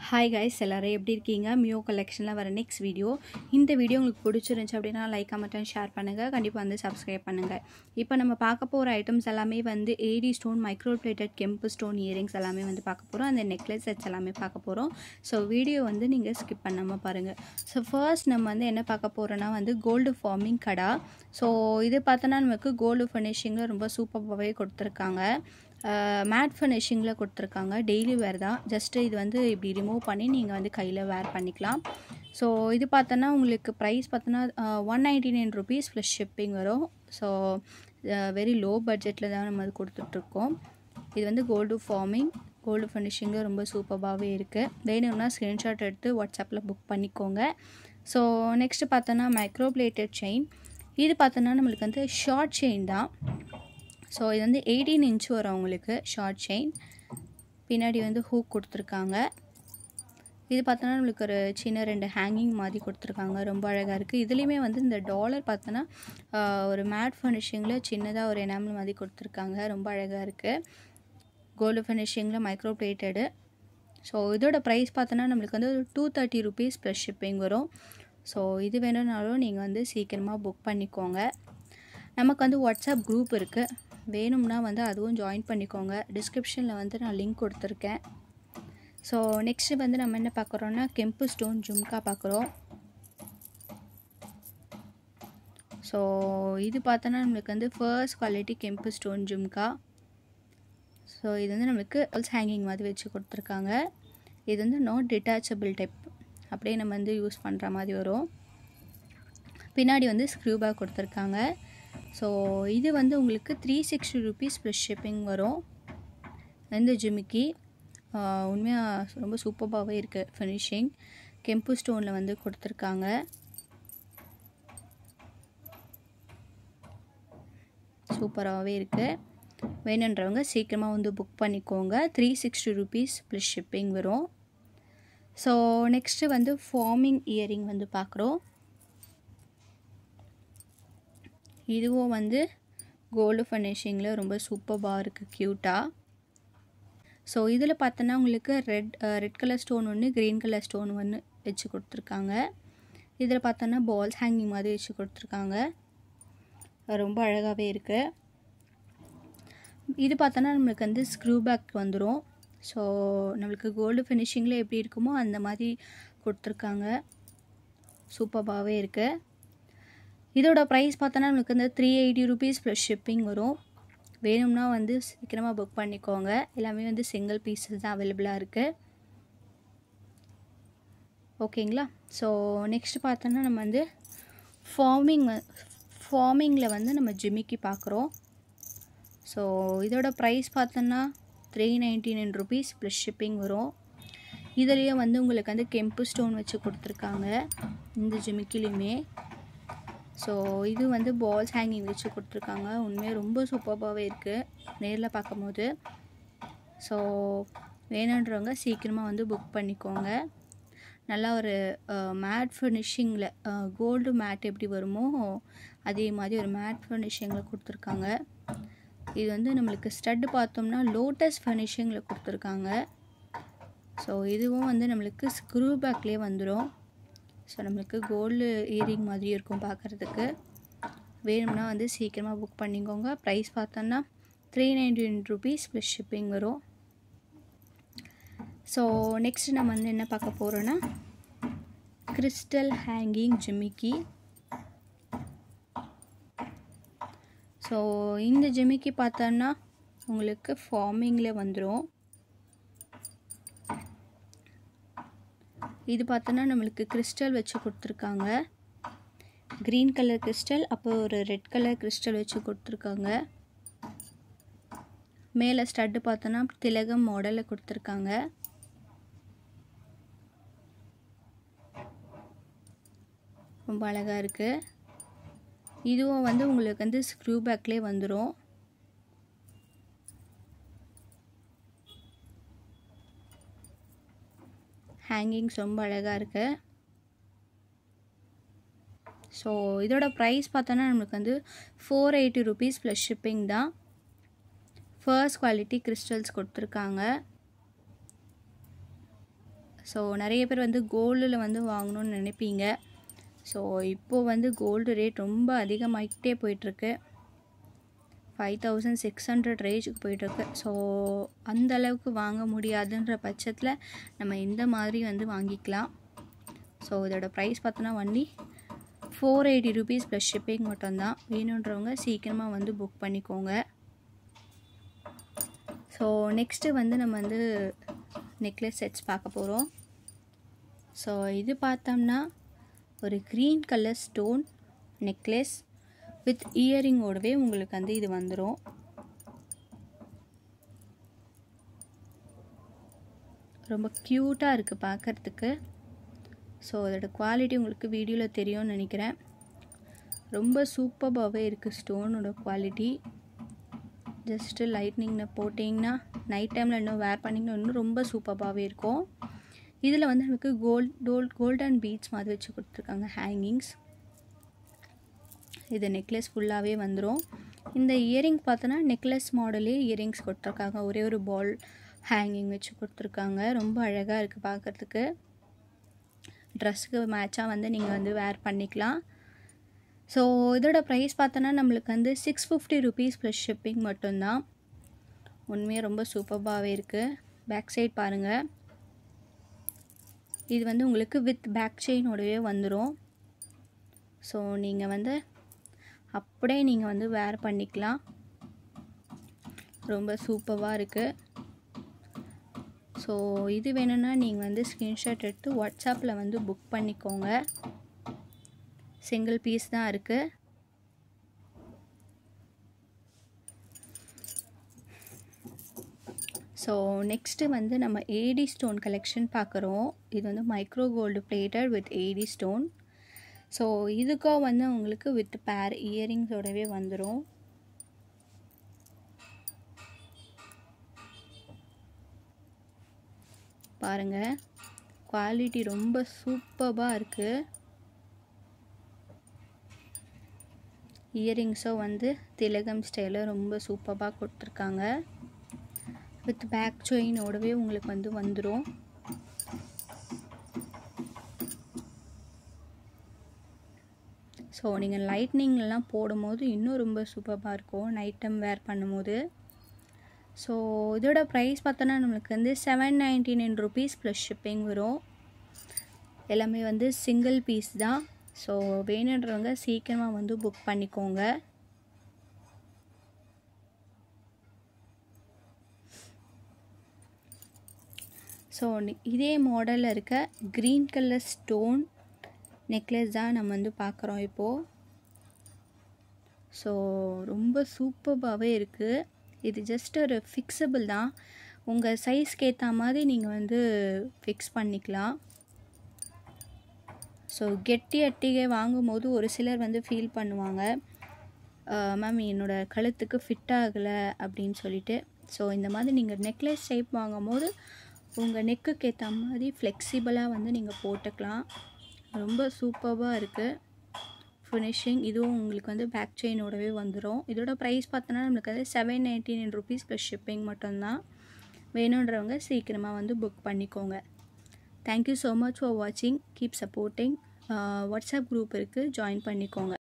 hi guys எல்லோரும் எப்படி இருக்கீங்க மியோ கலெக்ஷனில் வர நெக்ஸ்ட் வீடியோ இந்த வீடியோ உங்களுக்கு பிடிச்சிருந்துச்சு அப்படின்னா லைக் கமெண்ட் ஷேர் பண்ணுங்கள் கண்டிப்பாக வந்து சப்ஸ்கிரைப் பண்ணுங்கள் இப்போ நம்ம பார்க்க போகிற ஐட்டம்ஸ் எல்லாமே வந்து ஏடி ஸ்டோன் மைக்ரோ பிளேட்டட் கெம்பு ஸ்டோன் இயரிங்ஸ் எல்லாமே வந்து பார்க்க போகிறோம் அந்த நெக்லஸ் செட்ஸ் எல்லாமே பார்க்க போகிறோம் ஸோ வீடியோ வந்து நீங்கள் ஸ்கிப் பண்ணாமல் பாருங்கள் ஸோ ஃபர்ஸ்ட் நம்ம வந்து என்ன பார்க்க போகிறோன்னா வந்து கோல்டு ஃபார்மிங் கடா ஸோ இது பார்த்தோன்னா நமக்கு கோல்டு ஃபினிஷிங்கில் ரொம்ப சூப்பராகவே கொடுத்துருக்காங்க மேட் ஃபினிஷிங்கில் கொடுத்துருக்காங்க டெய்லி வேர் தான் ஜஸ்ட்டு இது வந்து இப்படி ரிமூவ் பண்ணி நீங்கள் வந்து கையில் வேர் பண்ணிக்கலாம் ஸோ இது பார்த்தோன்னா உங்களுக்கு ப்ரைஸ் பார்த்தோன்னா one ninety nine rupees plus shipping வரும் ஸோ வெரி லோ பட்ஜெட்டில் தான் நம்ம அது கொடுத்துட்ருக்கோம் இது வந்து கோல்டு ஃபார்மிங் கோல்டு ஃபினிஷிங்கில் ரொம்ப சூப்பராகவே இருக்குது வேணும்னா ஸ்க்ரீன்ஷாட் எடுத்து வாட்ஸ்அப்பில் புக் பண்ணிக்கோங்க ஸோ நெக்ஸ்ட்டு பார்த்தோன்னா மைக்ரோ பிளேட்டட் செயின் இது பார்த்தோன்னா நம்மளுக்கு வந்து ஷார்ட் செயின் தான் ஸோ இது வந்து எயிட்டீன் இன்ச் வரும் உங்களுக்கு ஷார்ட் செயின் பின்னாடி வந்து ஹூக் கொடுத்துருக்காங்க இது பார்த்தோன்னா நம்மளுக்கு ஒரு சின்ன ரெண்டு ஹேங்கிங் மாதிரி கொடுத்துருக்காங்க ரொம்ப அழகாக இருக்குது இதுலேயுமே வந்து இந்த டாலர் பார்த்தோன்னா ஒரு மேட் ஃபினிஷிங்கில் சின்னதாக ஒரு எனாமல் மாதிரி கொடுத்துருக்காங்க ரொம்ப அழகாக இருக்குது கோல்டு ஃபினிஷிங்கில் மைக்ரோ பிளேட்டடு ஸோ இதோட ப்ரைஸ் பார்த்தோன்னா நம்மளுக்கு வந்து two thirty rupees plus shipping வரும் ஸோ இது வேணும்னாலும் நீங்கள் வந்து சீக்கிரமாக புக் பண்ணிக்கோங்க நமக்கு வந்து வாட்ஸ்அப் குரூப் இருக்குது வேணும்னா வந்து அதுவும் ஜாயின் பண்ணிக்கோங்க டிஸ்கிரிப்ஷனில் வந்து நான் லிங்க் கொடுத்துருக்கேன் ஸோ நெக்ஸ்ட்டு வந்து நம்ம என்ன பார்க்குறோன்னா கெம்பு ஸ்டோன் ஜும்கா பார்க்குறோம் ஸோ இது பார்த்தோன்னா நம்மளுக்கு வந்து ஃபர்ஸ்ட் குவாலிட்டி கெம்பு ஸ்டோன் ஜும்கா ஸோ இது வந்து நம்மளுக்கு ஹவுஸ் ஹேங்கிங் மாதிரி வச்சு கொடுத்துருக்காங்க இது வந்து நாட் டிட்டாச்சபிள் டைப் அப்படியே நம்ம வந்து யூஸ் பண்ணுற மாதிரி வரும் பின்னாடி வந்து ஸ்க்ரூ பேக் கொடுத்துருக்காங்க ஸோ இது வந்து உங்களுக்கு three sixty rupees plus shipping வரும் இந்த ஜிமிக்கி உண்மையாக ரொம்ப சூப்பராகவே இருக்குது ஃபினிஷிங் கெம்பு ஸ்டோனில் வந்து கொடுத்துருக்காங்க சூப்பராகவே இருக்குது வேணுன்றவங்க சீக்கிரமாக வந்து புக் பண்ணிக்கோங்க three sixty rupees plus shipping வரும் ஸோ நெக்ஸ்ட்டு வந்து ஃபார்மிங் இயரிங் வந்து பார்க்குறோம் இதுவும் வந்து கோல்டு ஃபினிஷிங்கில் ரொம்ப சூப்பராக இருக்குது க்யூட்டாக ஸோ இதில் பார்த்தோன்னா உங்களுக்கு ரெட் ரெட் கலர் ஸ்டோன் ஒன்று க்ரீன் கலர் ஸ்டோன் ஒன்று வச்சு கொடுத்துருக்காங்க இதில் பார்த்தோன்னா பால்ஸ் ஹேங்கிங் மாதிரி வச்சு கொடுத்துருக்காங்க ரொம்ப அழகாகவே இருக்குது இது பார்த்தோன்னா நம்மளுக்கு வந்து ஸ்க்ரூ பேக் வந்துடும் ஸோ நம்மளுக்கு கோல்டு ஃபினிஷிங்கில் எப்படி இருக்குமோ அந்த மாதிரி கொடுத்துருக்காங்க சூப்பராகவே இருக்குது இதோட ப்ரைஸ் பார்த்தோன்னா நம்மளுக்கு வந்து three eighty rupees plus shipping வரும் வேணும்னா வந்து சீக்கிரமாக புக் பண்ணிக்கோங்க எல்லாமே வந்து சிங்கிள் பீஸஸ் தான் அவைலபிளாக இருக்குது ஓகேங்களா ஸோ நெக்ஸ்ட் பார்த்தோன்னா நம்ம வந்து ஃபார்மிங் ஃபார்மிங்கில் வந்து நம்ம ஜிமிக்கி பார்க்குறோம் ஸோ இதோட ப்ரைஸ் பார்த்தோன்னா three ninety nine rupees plus shipping வரும் இதுலேயும் வந்து உங்களுக்கு வந்து கெம்பு ஸ்டோன் வச்சு கொடுத்துருக்காங்க இந்த ஜிமிக்கிலையுமே ஸோ இது வந்து பால்ஸ் ஹேங்கிங் வச்சு கொடுத்துருக்காங்க உண்மையாக ரொம்ப சூப்பராகவே இருக்குது நேரில் பார்க்கும்போது ஸோ வேணுன்றவங்க சீக்கிரமாக வந்து புக் பண்ணிக்கோங்க நல்லா ஒரு மேட் ஃபினிஷிங்கில் கோல்டு மேட் எப்படி வருமோ அதே மாதிரி ஒரு மேட் ஃபினிஷிங்கில் கொடுத்துருக்காங்க இது வந்து நம்மளுக்கு ஸ்டட்டு பார்த்தோம்னா லோட்டஸ் ஃபினிஷிங்கில் கொடுத்துருக்காங்க ஸோ இதுவும் வந்து நம்மளுக்கு ஸ்க்ரூ பேக்லேயே வந்துடும் ஸோ நம்மளுக்கு கோல்டு இயரிங் மாதிரி இருக்கும் பார்க்குறதுக்கு வேணும்னா வந்து சீக்கிரமாக புக் பண்ணிக்கோங்க ப்ரைஸ் பார்த்தோன்னா three ninety nine rupees plus shipping வரும் ஸோ நெக்ஸ்ட் நம்ம வந்து என்ன பார்க்க போகிறோன்னா கிறிஸ்டல் ஹேங்கிங் ஜிமிக்கி ஸோ இந்த ஜிமிக்கி பார்த்தோன்னா உங்களுக்கு ஃபார்மிங்கில் வந்துடும் இது பார்த்தோன்னா நம்மளுக்கு கிறிஸ்டல் வச்சு கொடுத்துருக்காங்க க்ரீன் கலர் கிறிஸ்டல் அப்போ ஒரு ரெட் கலர் கிறிஸ்டல் வச்சு கொடுத்துருக்காங்க மேலே ஸ்டட்டு பார்த்தோன்னா திலகம் மாடலில் கொடுத்துருக்காங்க ரொம்ப அழகாக இருக்குது இதுவும் வந்து உங்களுக்கு வந்து ஸ்க்ரூ பேக்லேயே வந்துடும் ஹேங்கிங்ஸ் ரொம்ப அழகாக இருக்குது ஸோ இதோட ப்ரைஸ் பார்த்தோன்னா நம்மளுக்கு வந்து four eighty rupees plus shipping தான் ஃபர்ஸ்ட் குவாலிட்டி கிறிஸ்டல்ஸ் கொடுத்துருக்காங்க ஸோ நிறைய பேர் வந்து கோல்டில் வந்து வாங்கணும்னு நினைப்பீங்க ஸோ இப்போது வந்து கோல்டு ரேட் ரொம்ப அதிகமாகிட்டே போயிட்டுருக்கு ஃபைவ் தௌசண்ட் சிக்ஸ் ஹண்ட்ரட் ரேஞ்சுக்கு போயிட்டுருக்கு ஸோ அந்த அளவுக்கு வாங்க முடியாதுன்ற பட்சத்தில் நம்ம இந்த மாதிரி வந்து வாங்கிக்கலாம் ஸோ இதோட ப்ரைஸ் பார்த்தோன்னா வண்டி four eighty rupees plus shipping மட்டும்தான் வேணுன்றவங்க சீக்கிரமாக வந்து புக் பண்ணிக்கோங்க ஸோ நெக்ஸ்ட்டு வந்து நம்ம வந்து நெக்லஸ் செட்ஸ் பார்க்க போகிறோம் ஸோ இது பார்த்தோம்னா ஒரு green colour stone necklace with இயரிங்கோடவே உங்களுக்கு வந்து இது வந்துடும் ரொம்ப க்யூட்டாக இருக்குது பார்க்குறதுக்கு ஸோ அதோட குவாலிட்டி உங்களுக்கு வீடியோவில் தெரியும்னு நினைக்கிறேன் ரொம்ப சூப்பராகவே இருக்குது ஸ்டோனோட குவாலிட்டி ஜஸ்ட்டு லைட்னிங்கில் போட்டிங்கன்னா நைட் டைமில் இன்னும் வேர் பண்ணிங்கன்னா இன்னும் ரொம்ப சூப்பராகவே இருக்கும் இதில் வந்து நமக்கு கோல்ட் டோல் கோல்டன் பீட்ஸ் மாதிரி வச்சு கொடுத்துருக்காங்க ஹேங்கிங்ஸ் இது நெக்லஸ் ஃபுல்லாகவே வந்துடும் இந்த இயரிங் பார்த்தோன்னா நெக்லஸ் மாடலே இயரிங்ஸ் கொடுத்துருக்காங்க ஒரே ஒரு பால் ஹேங்கிங் வச்சு கொடுத்துருக்காங்க ரொம்ப அழகாக இருக்குது பார்க்குறதுக்கு ட்ரெஸ்ஸுக்கு மேட்சாக வந்து நீங்கள் வந்து வேர் பண்ணிக்கலாம் ஸோ இதோட ப்ரைஸ் பார்த்தோன்னா நம்மளுக்கு வந்து six fifty rupees plus shipping மட்டும்தான் உண்மையாக ரொம்ப சூப்பராகவே இருக்குது பேக் சைட் பாருங்கள் இது வந்து உங்களுக்கு வித் பேக் செயினோடவே வந்துடும் ஸோ நீங்கள் வந்து அப்படியே நீங்கள் வந்து வேர் பண்ணிக்கலாம் ரொம்ப சூப்பராக இருக்குது ஸோ இது வேணும்னா நீங்கள் வந்து ஸ்க்ரீன்ஷாட் எடுத்து வாட்ஸ்அப்பில் வந்து புக் பண்ணிக்கோங்க சிங்கிள் பீஸ் தான் இருக்குது ஸோ நெக்ஸ்ட்டு வந்து நம்ம ஏடி ஸ்டோன் கலெக்ஷன் பார்க்குறோம் இது வந்து micro gold plated with AD stone so இதுக்கும் வந்து உங்களுக்கு வித் பேர் இயரிங்ஸோடவே வந்துடும் பாருங்கள் குவாலிட்டி ரொம்ப சூப்பராக இருக்குது இயரிங்ஸும் வந்து திலகம் ஸ்டைலில் ரொம்ப சூப்பராக கொடுத்துருக்காங்க வித் பேக் செயினோடவே உங்களுக்கு வந்து வந்துடும் ஸோ நீங்கள் லைட்னிங்லாம் போடும்போது இன்னும் ரொம்ப சூப்பராக இருக்கும் நைட் டைம் வேர் பண்ணும்போது ஸோ இதோட ப்ரைஸ் பார்த்தோன்னா நம்மளுக்கு வந்து seven ninety nine rupees plus shipping வரும் எல்லாமே வந்து சிங்கிள் பீஸ் தான் ஸோ வேணுன்றவங்க சீக்கிரமாக வந்து புக் பண்ணிக்கோங்க ஸோ இதே மாடலில் இருக்க க்ரீன் கலர் ஸ்டோன் நெக்லஸ் தான் நம்ம வந்து பார்க்குறோம் இப்போது ஸோ ரொம்ப சூப்பராகவே இருக்குது இது ஜஸ்ட் ஒரு ஃபிக்ஸபிள் தான் உங்கள் சைஸ்க்கு ஏற்ற மாதிரி நீங்கள் வந்து ஃபிக்ஸ் பண்ணிக்கலாம் ஸோ கெட்டி அட்டிகை வாங்கும்போது ஒரு சிலர் வந்து ஃபீல் பண்ணுவாங்க மேம் என்னோடய கழுத்துக்கு ஃபிட் ஆகலை அப்படின்னு சொல்லிட்டு ஸோ இந்த மாதிரி நீங்கள் நெக்லஸ் ஷேப் வாங்கும்போது உங்கள் நெக்குக்கு ஏற்ற மாதிரி ஃப்ளெக்சிபிளாக வந்து நீங்கள் போட்டுக்கலாம் ரொம்ப சூப்பராக இருக்குது ஃபினிஷிங் இதுவும் உங்களுக்கு வந்து பேக் செயினோடவே வந்துடும் இதோட ப்ரைஸ் பார்த்தோன்னா நம்மளுக்கு வந்து seven ninety nine rupees plus shipping மட்டும்தான் வேணுன்றவங்க சீக்கிரமாக வந்து புக் பண்ணிக்கோங்க தேங்க்யூ ஸோ மச் ஃபார் வாட்சிங் கீப் சப்போர்ட்டிங் வாட்ஸ்அப் குரூப் இருக்குது ஜாயின் பண்ணிக்கோங்க